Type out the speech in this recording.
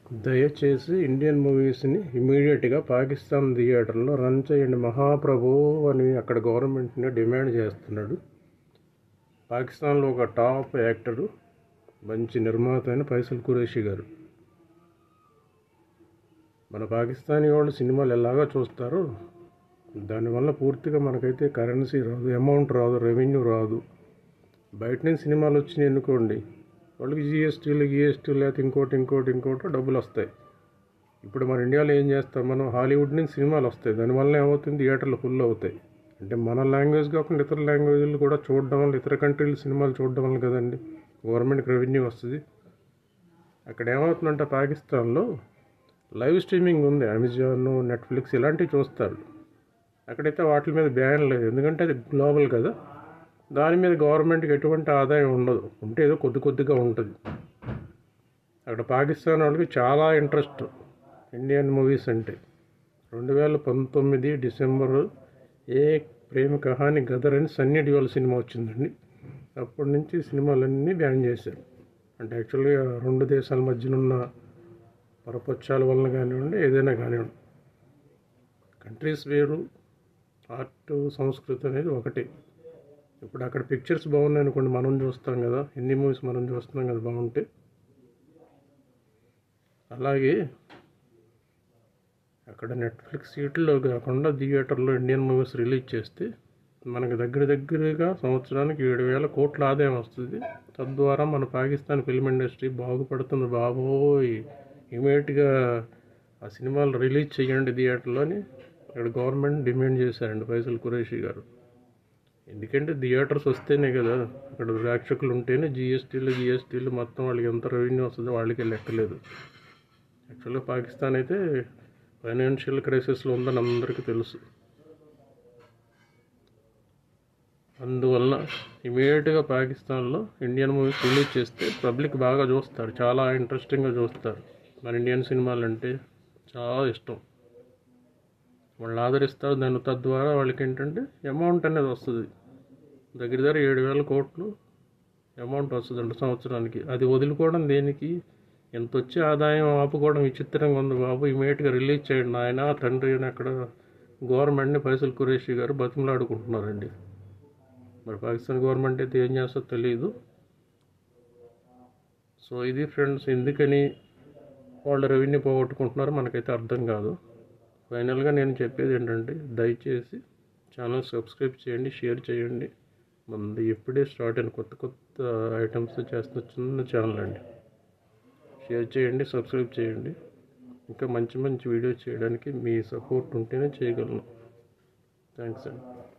దయచేసి ఇండియన్ మూవీస్ని ఇమీడియట్గా పాకిస్తాన్ థియేటర్లో రన్ చేయండి మహాప్రభు అని అక్కడ గవర్నమెంట్ని డిమాండ్ చేస్తున్నాడు పాకిస్తాన్లో ఒక టాప్ యాక్టరు మంచి నిర్మాత అయిన ఫైసల్ ఖురేషి గారు మన పాకిస్తానీ వాళ్ళు సినిమాలు ఎలాగా చూస్తారో దానివల్ల పూర్తిగా మనకైతే కరెన్సీ రాదు అమౌంట్ రాదు రెవెన్యూ రాదు బయట నుంచి సినిమాలు వచ్చినాయి అనుకోండి వాళ్ళకి జిఎస్టీలు జిఎస్టీ లేకపోతే ఇంకోటి ఇంకోటి ఇంకోటి డబ్బులు వస్తాయి ఇప్పుడు మన ఇండియాలో ఏం చేస్తాం మనం హాలీవుడ్ నుంచి సినిమాలు వస్తాయి దానివల్ల ఏమవుతుంది థియేటర్లు ఫుల్ అవుతాయి అంటే మన లాంగ్వేజ్ కాకుండా ఇతర లాంగ్వేజ్లు కూడా చూడడం వల్ల ఇతర కంట్రీల సినిమాలు చూడడం వల్ల కదండి గవర్నమెంట్కి రెవెన్యూ వస్తుంది అక్కడ ఏమవుతుందంటే పాకిస్తాన్లో లైవ్ స్ట్రీమింగ్ ఉంది అమెజాన్ నెట్ఫ్లిక్స్ ఇలాంటివి చూస్తారు అక్కడైతే వాటి మీద బ్యాన్ లేదు ఎందుకంటే అది గ్లోబల్ కదా దాని మీద గవర్నమెంట్కి ఎటువంటి ఆదాయం ఉండదు ఉంటే ఏదో కొద్ది కొద్దిగా ఉంటుంది అక్కడ పాకిస్తాన్ వాళ్ళకి చాలా ఇంట్రెస్ట్ ఇండియన్ మూవీస్ అంటే రెండు వేల పంతొమ్మిది డిసెంబర్ ఏ ప్రేమ కహాని గదర్ అని సన్నీ డియోల్ సినిమా వచ్చిందండి అప్పటి నుంచి సినిమాలన్నీ బ్యాన్ చేశారు అంటే యాక్చువల్గా రెండు దేశాల మధ్యనున్న పరపక్షాల వలన కానివ్వండి ఏదైనా కానివ్వండి కంట్రీస్ వేరు ఆర్ట్ సంస్కృతి అనేది ఒకటి ఇప్పుడు అక్కడ పిక్చర్స్ బాగున్నాయి అనుకోండి మనం చూస్తాం కదా హిందీ మూవీస్ మనం చూస్తున్నాం కదా బాగుంటే అలాగే అక్కడ నెట్ఫ్లిక్స్ సీట్లో కాకుండా థియేటర్లో ఇండియన్ మూవీస్ రిలీజ్ చేస్తే మనకు దగ్గర దగ్గరగా సంవత్సరానికి ఏడు వేల కోట్ల ఆదాయం వస్తుంది తద్వారా మన పాకిస్తాన్ ఫిల్మ్ ఇండస్ట్రీ బాగుపడుతుంది బాబోయ్ ఇమీడియట్గా ఆ సినిమాలు రిలీజ్ చేయండి థియేటర్లో అని ఇక్కడ గవర్నమెంట్ డిమాండ్ చేశారండి ఫైసల్ ఖురేషి గారు ఎందుకంటే థియేటర్స్ వస్తేనే కదా అక్కడ ప్రేక్షకులు ఉంటేనే జిఎస్టీలు జిఎస్టీలు మొత్తం వాళ్ళకి ఎంత రెవెన్యూ వస్తుందో వాళ్ళకి లెక్కలేదు యాక్చువల్గా పాకిస్తాన్ అయితే ఫైనాన్షియల్ క్రైసిస్లో ఉందని అందరికీ తెలుసు అందువల్ల ఇమీడియట్గా పాకిస్తాన్లో ఇండియన్ మూవీస్ రిలీజ్ చేస్తే పబ్లిక్ బాగా చూస్తారు చాలా ఇంట్రెస్టింగ్గా చూస్తారు మన ఇండియన్ సినిమాలు అంటే చాలా ఇష్టం వాళ్ళు ఆదరిస్తారు దాని తద్వారా వాళ్ళకి ఏంటంటే అమౌంట్ అనేది వస్తుంది దగ్గర దగ్గర ఏడు వేల కోట్లు అమౌంట్ వస్తుంది అంటే సంవత్సరానికి అది వదులుకోవడం దేనికి ఎంత వచ్చే ఆదాయం ఆపుకోవడం విచిత్రంగా ఉంది బాబు ఇమీడియట్గా రిలీజ్ చేయండి ఆయన తండ్రి అని అక్కడ గవర్నమెంట్ని ఫైసల్ ఖురేషి గారు బతిమలాడుకుంటున్నారండి మరి పాకిస్తాన్ గవర్నమెంట్ అయితే ఏం చేస్తుందో తెలియదు సో ఇది ఫ్రెండ్స్ ఎందుకని వాళ్ళు రెవెన్యూ పోగొట్టుకుంటున్నారో మనకైతే అర్థం కాదు ఫైనల్గా నేను చెప్పేది ఏంటంటే దయచేసి ఛానల్ సబ్స్క్రైబ్ చేయండి షేర్ చేయండి మనది ఎప్పుడే స్టార్ట్ అయిన కొత్త కొత్త ఐటమ్స్ చేస్తున్న చిన్న ఛానల్ అండి షేర్ చేయండి సబ్స్క్రైబ్ చేయండి ఇంకా మంచి మంచి వీడియోస్ చేయడానికి మీ సపోర్ట్ ఉంటేనే చేయగలను థ్యాంక్స్ అండి